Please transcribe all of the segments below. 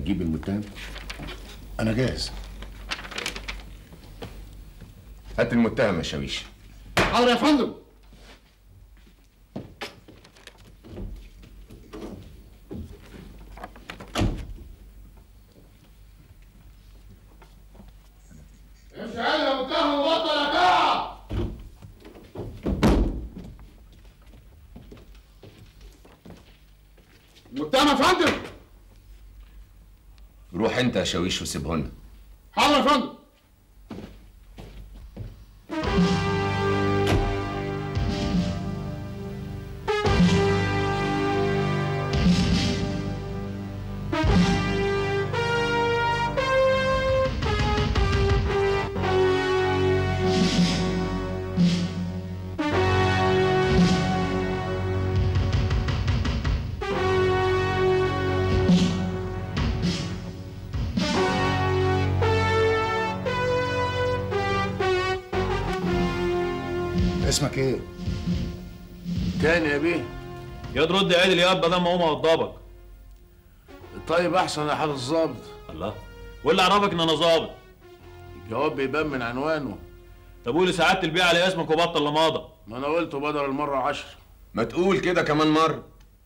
هتجيب المتهم انا جاهز هات المتهم يا شاويش حاضر يا فندم امشي يا متهم وبطل يا كعب المتهم يا فندم روح انت يا شاويش وسيبهن حاضر يا فندم اسمك ايه؟ تاني يا بيه يا ترد يا عادل يا بدل ما هو موضبك طيب احسن يا حضرة الظابط الله واللي عرفك ان انا ظابط الجواب بيبان من عنوانه طب قول لسعاده البيع على اسمك وبطل لماضه ما انا قلته بدل المرة عشر ما تقول كده كمان مرة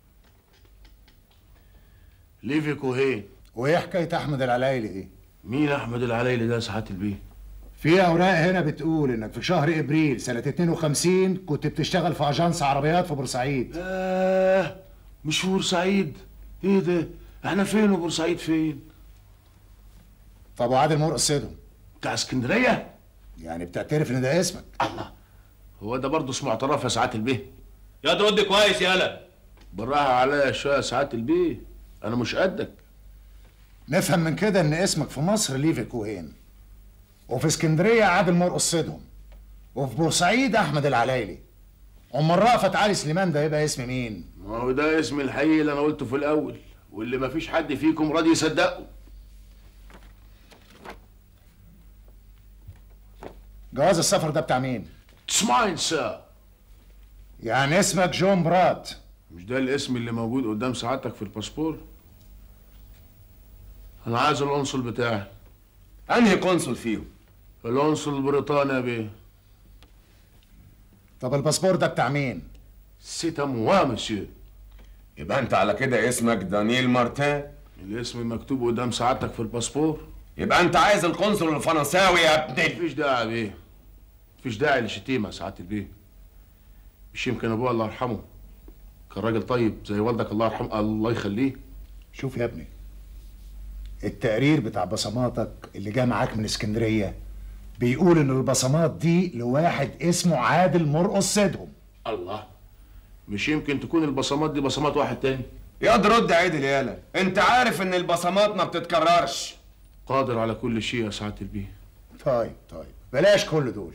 ليفي كوهين وايه حكايه احمد العلايلي دي؟ مين احمد العلايلي ده ساعة البيه في اوراق هنا بتقول انك في شهر ابريل سنه 52 كنت بتشتغل في اجانس عربيات في بورسعيد آه مش بورسعيد ايه ده احنا فين وبورسعيد فين طب وعادل مرقص صدهم بتاع اسكندرية يعني بتعترف ان ده اسمك الله هو ده برضه اسمه اعتراف يا ساعة البيه يا ترد كويس يالا بالراحة عليا شوية يا ساعة البيه انا مش قدك نفهم من كده ان اسمك في مصر ليفي كوهين وفي اسكندريه عادل مرقص صدهم وفي بورسعيد احمد العلايلي امال رأفت علي سليمان ده يبقى اسم مين؟ ما هو ده اسم الحقيقي اللي انا قلته في الاول واللي مفيش حد فيكم راضي يصدقه جواز السفر ده بتاع مين؟ تسمعين سا يعني اسمك جون برات مش ده الاسم اللي موجود قدام سعادتك في الباسبور انا عايز القنصل بتاعي انهي قنصل فيهم القنصل البريطاني يا بيه طب الباسبور ده بتاع مين؟ سيتا موا مسيو يبقى انت على كده اسمك دانييل مارتان الاسم مكتوب قدام سعادتك في الباسبور يبقى انت عايز القنصل الفرنساوي يا ابني مفيش داعي يا بيه مفيش داعي للشتيمة يا سعادة البيه مش يمكن ابوه الله يرحمه كان راجل طيب زي والدك الله يرحمه الله يخليه شوف يا ابني التقرير بتاع بصماتك اللي جه معاك من اسكندريه بيقول ان البصمات دي لواحد اسمه عادل مرقص صدهم الله مش يمكن تكون البصمات دي بصمات واحد تاني يا رد عدل يالا انت عارف ان البصمات ما بتتكررش قادر على كل شيء يا سعادة البيه طيب طيب بلاش كل دول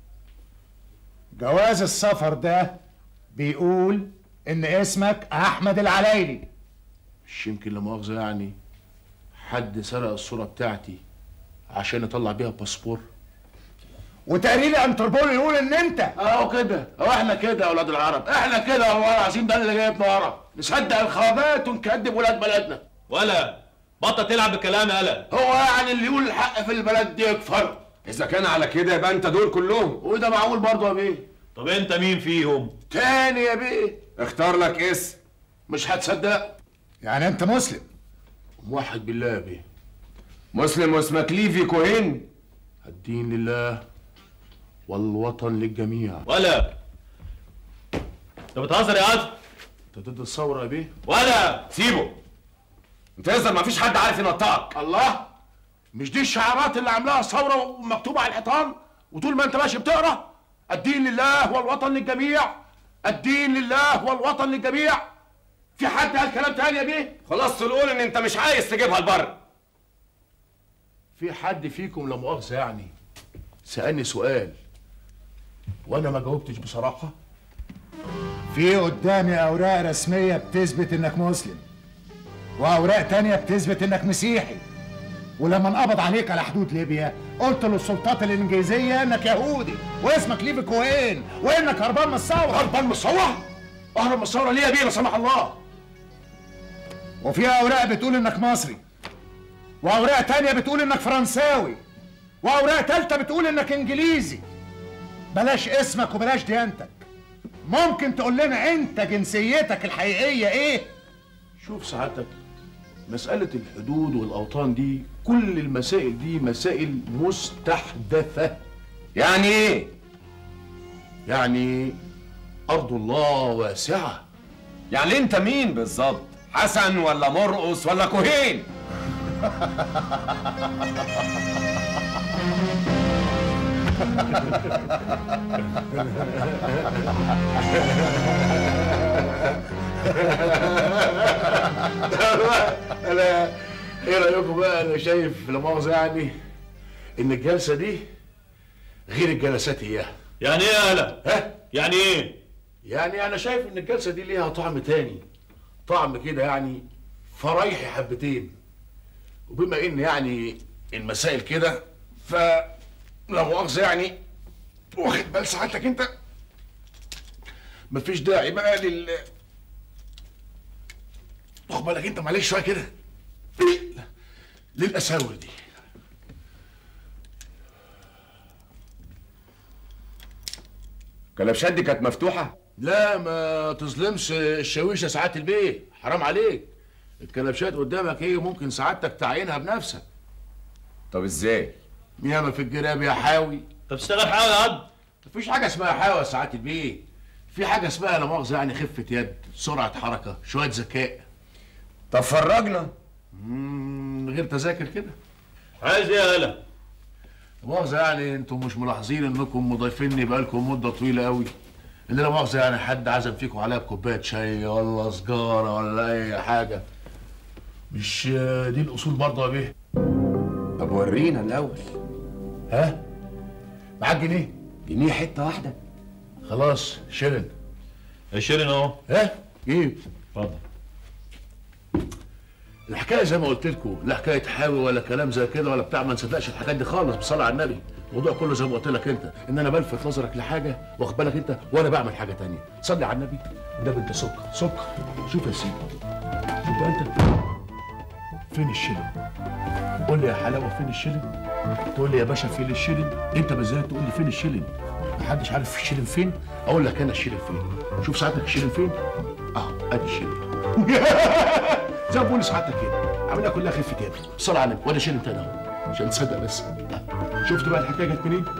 جواز السفر ده بيقول ان اسمك احمد العلايلي مش يمكن لا مؤاخذة يعني حد سرق الصورة بتاعتي عشان يطلع بيها باسبور وتقرير انتربول يقول ان انت اهو كده اهو احنا كده يا اولاد العرب احنا كده والله العظيم ده اللي جايبنا ورا نصدق الخوابات ونكذب ولاد بلدنا ولا بطل تلعب بالكلام يالا هو يعني اللي يقول الحق في البلد دي يكفر اذا كان على كده يبقى انت دول كلهم وده معقول برضه يا بيه طب انت مين فيهم تاني يا بيه اختار لك اسم مش هتصدق يعني انت مسلم موحد بالله يا بيه مسلم واسمك ليفي كوهين الدين لله والوطن للجميع ولا انت بتهزر يا عاطف انت ضد الثوره يا بيه ولا سيبه انت يظهر ما فيش حد عارف ينطقك الله مش دي الشعارات اللي عاملاها الثوره ومكتوبه على الحيطان وطول ما انت ماشي بتقرا الدين لله والوطن للجميع الدين لله والوطن للجميع في حد قال كلام تاني يا بيه خلاص تقول ان انت مش عايز تجيبها لبره في حد فيكم لا مؤاخذه يعني سالني سؤال وانا ما جاوبتش بصراحه في قدامي اوراق رسميه بتثبت انك مسلم واوراق تانية بتثبت انك مسيحي ولما انقبض عليك على حدود ليبيا قلت للسلطات الانجليزيه انك يهودي واسمك ليفي كوهين وانك هربان من الثوره هربان من الثوره اهرب من الثوره ليه يا بيه لا سمح الله وفي اوراق بتقول انك مصري واوراق تانية بتقول انك فرنساوي واوراق تالتة بتقول انك انجليزي بلاش اسمك وبلاش ديانتك ممكن تقول لنا انت جنسيتك الحقيقية ايه شوف سعادتك مسألة الحدود والأوطان دي كل المسائل دي مسائل مستحدثة يعني ايه يعني أرض الله واسعة يعني انت مين بالظبط حسن ولا مرقص ولا كوهين أنا إيه رأيكم بقى أنا شايف لا مؤاخذة يعني إن الجلسة دي غير الجلسات إياها يعني ايه يا هلا ها؟ يعني ايه يعني أنا شايف إن الجلسة دي ليها طعم تاني طعم كده يعني فرايحي حبتين وبما إن يعني المسائل كده ف لا مؤاخذة يعني واخد بال سعادتك أنت مفيش داعي بقى لل واخد بالك أنت معلش شوية كده للأساور دي كلبشات دي كانت مفتوحه لا ما تظلمش الشاويشة ساعات البيه حرام عليك الكلبشات قدامك ايه ممكن سعادتك تعينها بنفسك طب ازاي ياما في الجراب يا حاوي طب اشتغل حاول يا عد مفيش حاجة اسمها حاوي يا ساعات البيه في حاجة اسمها لا مؤاخذة يعني خفة يد سرعة حركة شوية ذكاء طب فرجنا مم، من غير تذاكر كده عايز ايه يا هلا لا مؤاخذة يعني انتم مش ملاحظين انكم مضيفيني بقالكم مدة طويلة قوي اللي لا مؤاخذة يعني حد عزم فيكم عليا بكوباية شاي ولا سجارة ولا أي حاجة مش آه، دي الأصول برضه يا بيه طب ورينا الاول ها معاك جنيه جنيه حته واحده خلاص شيلن الشيرين اهو ها جيب اتفضل الحكايه زي ما قلت لكم لا حكايه حاوي ولا كلام زي كده ولا بتاع ما نصدقش الحاجات دي خالص بصلاه على النبي الموضوع كله زي ما قلت لك انت ان انا بلفت نظرك لحاجه واخد بالك انت وانا بعمل حاجه تانية صلي على النبي ده انت سكر سكر شوف يا سيدي شوف بقى انت فين الشلم قول لي يا حلاوه فين الشلم تقول لي يا باشا فين الشلم انت بالذات تقول لي فين الشلم محدش عارف الشلم فين اقول لك انا الشلم فين شوف ساعتك الشلم فين اهو ادي الشلم زي ما بقول لسعادتك كده عاملها كلها خفه يد صلى على النبي وانا شيل تاني اهو عشان تصدق بس شفت بقى الحكايه جت منين؟